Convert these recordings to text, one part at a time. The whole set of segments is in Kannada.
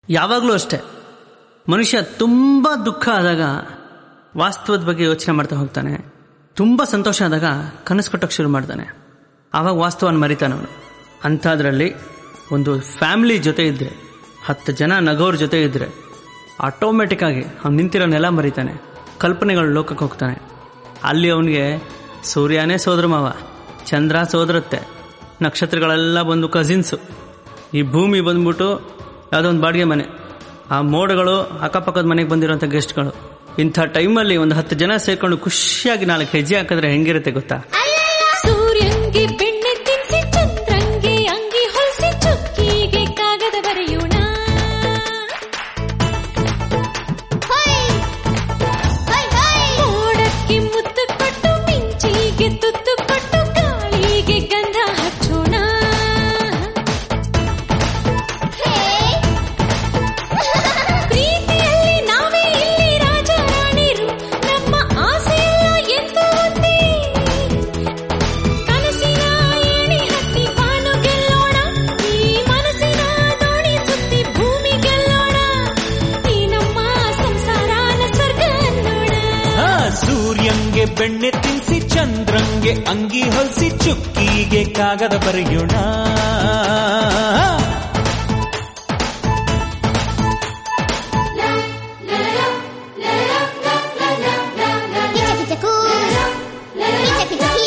ಯಾವಾಗಲೂ ಅಷ್ಟೇ ಮನುಷ್ಯ ತುಂಬ ದುಃಖ ಆದಾಗ ವಾಸ್ತವದ ಬಗ್ಗೆ ಯೋಚನೆ ಮಾಡ್ತಾ ಹೋಗ್ತಾನೆ ತುಂಬ ಸಂತೋಷ ಆದಾಗ ಕನಸು ಕಟ್ಟೋಕೆ ಶುರು ಮಾಡ್ತಾನೆ ಆವಾಗ ವಾಸ್ತವನ ಮರಿತಾನೆ ಅವನು ಅಂಥದ್ರಲ್ಲಿ ಒಂದು ಫ್ಯಾಮಿಲಿ ಜೊತೆ ಇದ್ದರೆ ಹತ್ತು ಜನ ನಗೋರ್ ಜೊತೆ ಇದ್ದರೆ ಆಟೋಮೆಟಿಕ್ ಆಗಿ ಅವ್ನು ನಿಂತಿರೋ ನೆಲ ಮರಿತಾನೆ ಕಲ್ಪನೆಗಳ ಲೋಕಕ್ಕೆ ಹೋಗ್ತಾನೆ ಅಲ್ಲಿ ಅವನಿಗೆ ಸೂರ್ಯನೇ ಸೋದರ ಮಾವ ಚಂದ್ರ ಸೋದರತ್ತೆ ನಕ್ಷತ್ರಗಳೆಲ್ಲ ಬಂದು ಕಸಿನ್ಸು ಈ ಭೂಮಿ ಬಂದ್ಬಿಟ್ಟು ಯಾವುದೋ ಒಂದು ಬಾಡಿಗೆ ಮನೆ ಆ ಮೋಡಗಳು ಅಕ್ಕಪಕ್ಕದ ಮನೆಗೆ ಬಂದಿರೋಂಥ ಗೆಸ್ಟ್ಗಳು ಇಂಥ ಟೈಮಲ್ಲಿ ಒಂದು ಹತ್ತು ಜನ ಸೇರ್ಕೊಂಡು ಖುಷಿಯಾಗಿ ನಾಲ್ಕು ಹೆಜ್ಜೆ ಹಾಕಿದ್ರೆ ಹೆಂಗಿರುತ್ತೆ ಗೊತ್ತಾ ಸೂರ್ಯಂಗೆ ಬೆಣ್ಣೆ ತಿನ್ಸಿ ಚಂದ್ರಂಗೆ ಅಂಗಿ ಹೊಲ್ಸಿ ಚುಕ್ಕಿಗೆ ಕಾಗದ ಬರೆಯೋಣ ಮೋಡಕ್ಕೆ ಮುತ್ತು ಕೊಟ್ಟು ಮಿಂಚಿಗೆ ತುತ್ತು ಕೊಟ್ಟು ಗಾಳಿಗೆ ಗಂಧ ಹಚ್ಚೋಣ ಪ್ರೀತಿಯಲ್ಲಿ ನಾವೇ ಇಲ್ಲಿ ರಾಜ ರಾಣಿರು ನಮ್ಮ ಆಸೆಯೆಲ್ಲ ಎಂದು ಒಂದೇ ಕನಸಿನ ಏಣಿ ಹತ್ತಿ ಬಾನು ಗೆಲ್ಲೋಣ ಈ ಮನಸ್ಸಿನ ದೋಣಿ ಸುತ್ತಿ ಭೂಮಿ ಗೆಲ್ಲೋಣ ಈ ನಮ್ಮ ಸಂಸಾರನ ಸ್ವರ್ಗ ಅನ್ನೋಣ ಆ, ಸೂರ್ಯಂಗೆ ಬೆಣ್ಣೆ ತಿನ್ಸಿ ಚಂದ್ರಂಗೆ ಅಂಗಿ ಹೊಲ್ಸಿ ಚುಕ್ಕಿಗೆ ಕಾಗದ ಬರೆಯೋಣ ಪಿಚಪಿಚಕು ಪಿಚಪಿಚಕಿ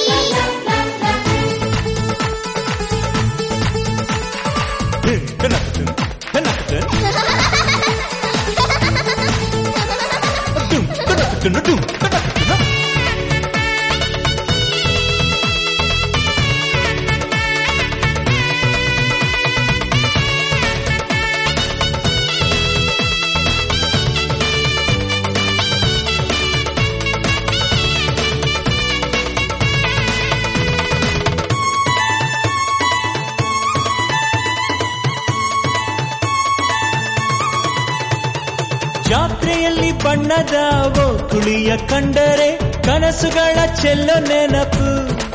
ಜಾತ್ರೆಯಲ್ಲಿ ಬಣ್ಣದ ಓ ತುಳಿಯ ಕಂಡರೆ ಕನಸುಗಳ ಚೆಲ್ಲೋ ನೆನಪು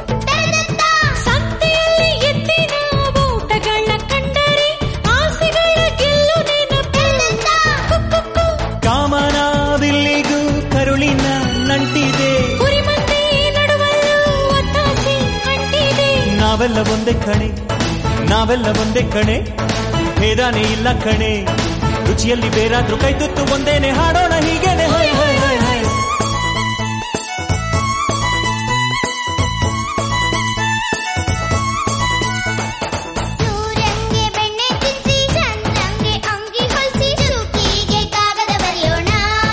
ಸಂತೆಯಲ್ಲಿ ಎತ್ತಿನ ಊಟಗಳ ಕಂಡರೆ ಆಸೆಗಳ ಗೆಲ್ಲು ನೆನಪು ಕುಕ್ಕುಕ್ಕು ಕಾಮನ ಬಿಲ್ಲಿಗೂ ಕರುಳಿನ ನಂಟಿದೆ ಕುರಿಮಂದಿ ನಡುವಲ್ಲೂ ಒತ್ತಾಸೆ ಅಂಟಿದೆ ನಾವೆಲ್ಲ ಒಂದೇ ಕಣೆ ನಾವೆಲ್ಲ ಒಂದೇ ಕಣೆ ಭೇದಾನೇ ಇಲ್ಲ ಕಣೆ ರುಚಿಯಲ್ಲಿ ಬೇರಾದ್ರೂ ಕೈ ತುತ್ತು ಒಂದೇನೆ ಹಾಡೋಣ ಹೀಗೇನೆ ಹೊಯ್ ಹೊಯ್ ಹೊಯ್ ಹೊಯ್ ಸೂರ್ಯಂಗೆ ಬೆಣ್ಣೆ ತಿನ್ಸಿ ಚಂದ್ರಂಗೆ ಅಂಗಿ ಹೊಲ್ಸಿ ಚುಕ್ಕಿಗೆ ಕಾಗದ ಬರೆಯೋಣ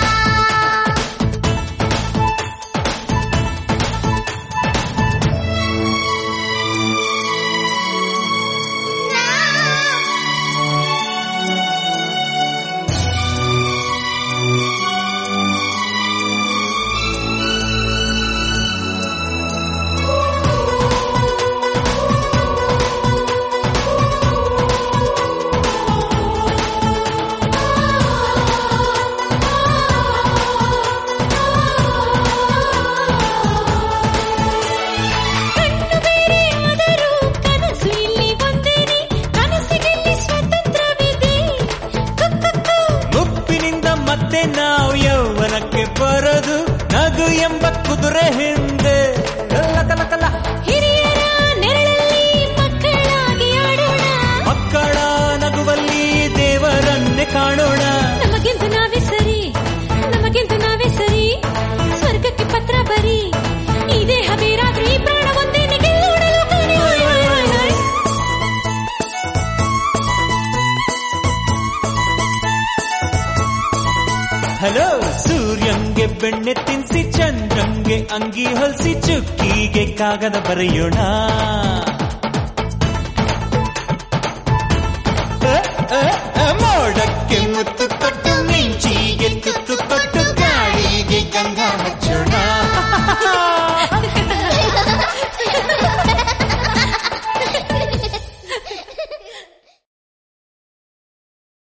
ಕಣ್ಣು ಬೇರೆ ಆದರೂ ಕನಸು ಇಲ್ಲಿ ಒಂದೇನೆ ಕನಸಿಗೆಲ್ಲಿ ಸ್ವಾತಂತ್ರ್ಯವಿದೆ ಕುಕ್ಕುಕ್ಕು ಮುಪ್ಪಿನಿಂದ ಮತ್ತೆ ನಾವು ಯೌವನಕ್ಕೆ ಬರೋದು ನಗು ಎಂಬ ಕುದುರೆ ಹಿಂದೆ ಕಲ್ಲ ಕಲ್ಲ ಕಲ್ಲ ಹಿರಿಯರ ನೆರಳಲ್ಲಿ ಮಕ್ಕಳಾಗಿ ಆಡೋಣ ಮಕ್ಕಳ ನಗುವಲ್ಲಿ ದೇವರನ್ನೇ ಕಾಣೋಣ ನಮಗೆಂದು ನಾವೇ ಸರಿ ನಮಗೆಂದು ನಾವೇ ಸರಿ ಸ್ವರ್ಗಕ್ಕೆ ಪತ್ರ ಬರಿ ಈ ದೇಹ ಬೇರಾದ್ರೂ ಈ ಪ್ರಾಣ ಒಂದೇನೆ ಗೆಲ್ಲೋಣ ಲೋಕನೇ. ಹೊಯ್ ಹೊಯ್ ಹೊಯ್ ಹೊಯ್. ಹಲೋ ಸೂರ್ಯಂಗೆ ಬೆಣ್ಣೆ ತಿನ್ಸಿ ಚಂದ್ರಂಗೆ ಅಂಗಿ ಹೊಲ್ಸಿ ಚುಕ್ಕಿಗೆ ಕಾಗದ ಬರೆಯೋಣ ಅ, ಅ, ಅ, ಮೋಡಕ್ಕೆ ಮುತ್ತು ಕೊಟ್ಟು ಮಿಂಚಿಗೆ ತುತ್ತು